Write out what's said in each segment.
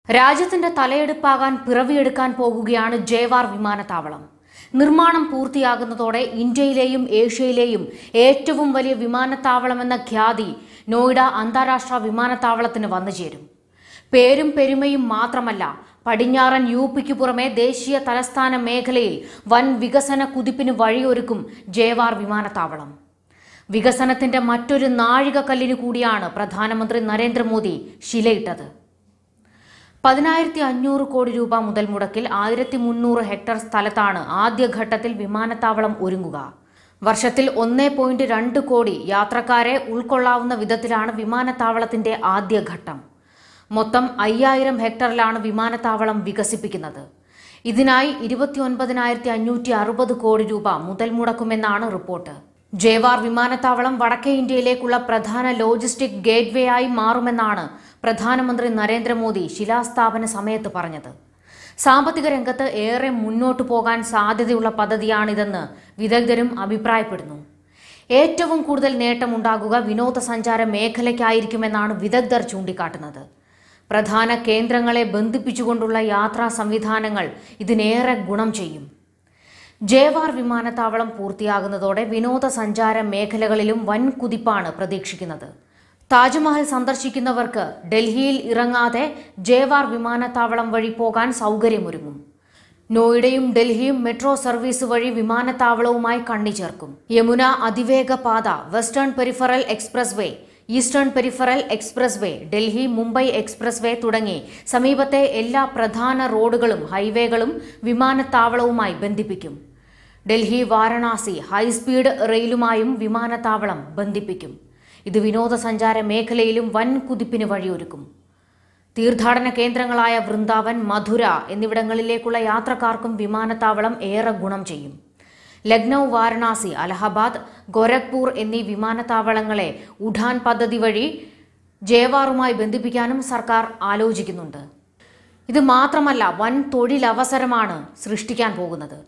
രാജ്യത്തിന്റെ തലയെടുപ്പാകാൻ പിറവിയെടുക്കാൻ പോകുകയാണ് ജേവാർ വിമാനത്താവളം നിർമ്മാണം പൂർത്തിയാകുന്നതോടെ ഇന്ത്യയിലെയും ഏഷ്യയിലെയും ഏറ്റവും വലിയ വിമാനത്താവളമെന്ന ഖ്യാതി നോയിഡ അന്താരാഷ്ട്ര വിമാനത്താവളത്തിന് വന്നുചേരും പേരും പെരുമയും മാത്രമല്ല പടിഞ്ഞാറൻ യു പിക്ക് പുറമെ ദേശീയ തലസ്ഥാന മേഖലയിൽ വൻ വികസന കുതിപ്പിന് വഴിയൊരുക്കും ജേവാർ വിമാനത്താവളം വികസനത്തിന്റെ മറ്റൊരു നാഴികക്കല്ലിനു കൂടിയാണ് പ്രധാനമന്ത്രി നരേന്ദ്രമോദി ശിലയിട്ടത് പതിനായിരത്തി അഞ്ഞൂറ് കോടി രൂപ മുതൽ മുടക്കിൽ ആയിരത്തി മുന്നൂറ് ഹെക്ടർ സ്ഥലത്താണ് ആദ്യഘട്ടത്തിൽ വിമാനത്താവളം ഒരുങ്ങുക വർഷത്തിൽ ഒന്നേ പോയിന്റ് രണ്ട് കോടി യാത്രക്കാരെ ഉൾക്കൊള്ളാവുന്ന വിധത്തിലാണ് വിമാനത്താവളത്തിന്റെ ആദ്യഘട്ടം മൊത്തം അയ്യായിരം ഹെക്ടറിലാണ് വിമാനത്താവളം വികസിപ്പിക്കുന്നത് ഇതിനായി ഇരുപത്തിയൊൻപതിനായിരത്തി അഞ്ഞൂറ്റി അറുപത് കോടി രൂപ മുതൽ മുടക്കുമെന്നാണ് റിപ്പോർട്ട് ജേവാർ വിമാനത്താവളം വടക്കേ ഇന്ത്യയിലേക്കുള്ള പ്രധാന ലോജിസ്റ്റിക് ഗേറ്റ്വേ ആയി മാറുമെന്നാണ് പ്രധാനമന്ത്രി നരേന്ദ്രമോദി ശിലാസ്ഥാപന സമയത്ത് പറഞ്ഞത് സാമ്പത്തിക രംഗത്ത് ഏറെ മുന്നോട്ടു പോകാൻ സാധ്യതയുള്ള പദ്ധതിയാണിതെന്ന് വിദഗ്ധരും അഭിപ്രായപ്പെടുന്നു ഏറ്റവും കൂടുതൽ നേട്ടമുണ്ടാകുക വിനോദസഞ്ചാര മേഖലയ്ക്കായിരിക്കുമെന്നാണ് വിദഗ്ധർ ചൂണ്ടിക്കാട്ടുന്നത് പ്രധാന കേന്ദ്രങ്ങളെ ബന്ധിപ്പിച്ചുകൊണ്ടുള്ള യാത്രാ സംവിധാനങ്ങൾ ഇതിനേറെ ഗുണം ചെയ്യും ജേവാർ വിമാനത്താവളം പൂർത്തിയാകുന്നതോടെ വിനോദസഞ്ചാര മേഖലകളിലും വൻ കുതിപ്പാണ് പ്രതീക്ഷിക്കുന്നത് താജ്മഹൽ സന്ദർശിക്കുന്നവർക്ക് ഡൽഹിയിൽ ഇറങ്ങാതെ ജേവാർ വിമാനത്താവളം വഴി പോകാൻ സൗകര്യമൊരുങ്ങും നോയിഡയും ഡൽഹിയും മെട്രോ സർവീസ് വഴി വിമാനത്താവളവുമായി കണ്ണിച്ചേർക്കും യമുന അതിവേഗ പാത western peripheral express way eastern peripheral express way Delhi Mumbai express way തുടങ്ങി സമീപത്തെ എല്ലാ പ്രധാന റോഡുകളും ഹൈവേകളും വിമാനത്താവളവുമായി ബന്ധിപ്പിക്കും ഡൽഹി വാരണാസി ഹൈസ്പീഡ് റെയിലുമായും വിമാനത്താവളം ബന്ധിപ്പിക്കും ഇത് വിനോദസഞ്ചാര മേഖലയിലും വൻ കുതിപ്പിന് വഴിയൊരുക്കും തീർത്ഥാടന കേന്ദ്രങ്ങളായ വൃന്ദാവൻ മധുര എന്നിവിടങ്ങളിലേക്കുള്ള യാത്രക്കാർക്കും വിമാനത്താവളം ഏറെ ഗുണം ചെയ്യും ലക്നൗ വാരണാസി അലഹബാദ് ഗോരഖ്പൂർ എന്നീ വിമാനത്താവളങ്ങളെ ഉഡാൻ പദ്ധതി വഴി ജേവാറുമായി ബന്ധിപ്പിക്കാനും സർക്കാർ ആലോചിക്കുന്നുണ്ട് ഇത് മാത്രമല്ല വൻ തൊഴിലവസരമാണ് സൃഷ്ടിക്കാൻ പോകുന്നത്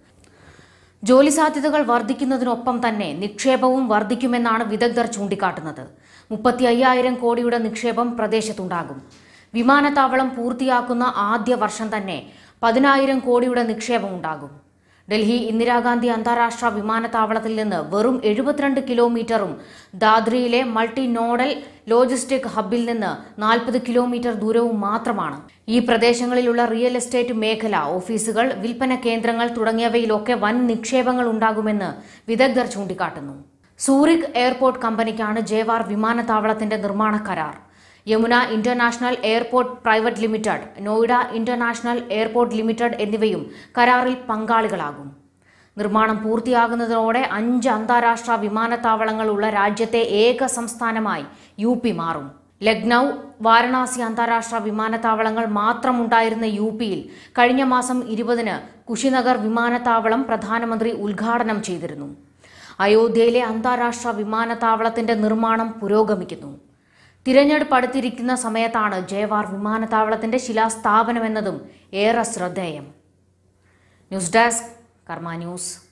ജോലി സാധ്യതകൾ വർദ്ധിക്കുന്നതിനൊപ്പം തന്നെ നിക്ഷേപവും വർദ്ധിക്കുമെന്നാണ് വിദഗ്ധർ ചൂണ്ടിക്കാട്ടുന്നത് മുപ്പത്തി അയ്യായിരം കോടിയുടെ നിക്ഷേപം പ്രദേശത്തുണ്ടാകും വിമാനത്താവളം പൂർത്തിയാക്കുന്ന ആദ്യ വർഷം തന്നെ പതിനായിരം കോടിയുടെ നിക്ഷേപം ഉണ്ടാകും ഡൽഹി ഇന്ദിരാഗാന്ധി അന്താരാഷ്ട്ര വിമാനത്താവളത്തിൽ നിന്ന് വെറും എഴുപത്തിരണ്ട് കിലോമീറ്ററും ദാദ്രിയിലെ മൾട്ടി നോഡൽ ലോജിസ്റ്റിക് ഹബിൽ നിന്ന് നാൽപ്പത് കിലോമീറ്റർ ദൂരവും മാത്രമാണ് ഈ പ്രദേശങ്ങളിലുള്ള റിയൽ എസ്റ്റേറ്റ് മേഖല ഓഫീസുകൾ വിൽപ്പന കേന്ദ്രങ്ങൾ തുടങ്ങിയവയിലൊക്കെ വൻ നിക്ഷേപങ്ങൾ ഉണ്ടാകുമെന്ന് വിദഗ്ധർ ചൂണ്ടിക്കാട്ടുന്നു സൂറിക് എയർപോർട്ട് കമ്പനിക്കാണ് ജേവാർ വിമാനത്താവളത്തിന്റെ നിർമ്മാണ കരാർ Yamuna international airport private limited Noida international airport limited എന്നിവയും കരാറിൽ പങ്കാളികളാകും നിർമ്മാണം പൂർത്തിയാകുന്നതോടെ അഞ്ച് അന്താരാഷ്ട്ര വിമാനത്താവളങ്ങളുള്ള രാജ്യത്തെ ഏക സംസ്ഥാനമായി യു പി മാറും ലക്നൗ വാരണാസി അന്താരാഷ്ട്ര വിമാനത്താവളങ്ങൾ മാത്രമുണ്ടായിരുന്ന യു പിയിൽ കഴിഞ്ഞ മാസം ഇരുപതിന് കുശിനഗർ വിമാനത്താവളം പ്രധാനമന്ത്രി ഉദ്ഘാടനം ചെയ്തിരുന്നു അയോധ്യയിലെ അന്താരാഷ്ട്ര വിമാനത്താവളത്തിന്റെ നിർമ്മാണം പുരോഗമിക്കുന്നു തിരഞ്ഞെടുപ്പ് അടുത്തിരിക്കുന്ന സമയത്താണ് ജയവാർ വിമാനത്താവളത്തിന്റെ ശിലാസ്ഥാപനമെന്നതും ഏറെ ശ്രദ്ധേയം ന്യൂസ് ഡെസ്ക് കർമ്മ ന്യൂസ്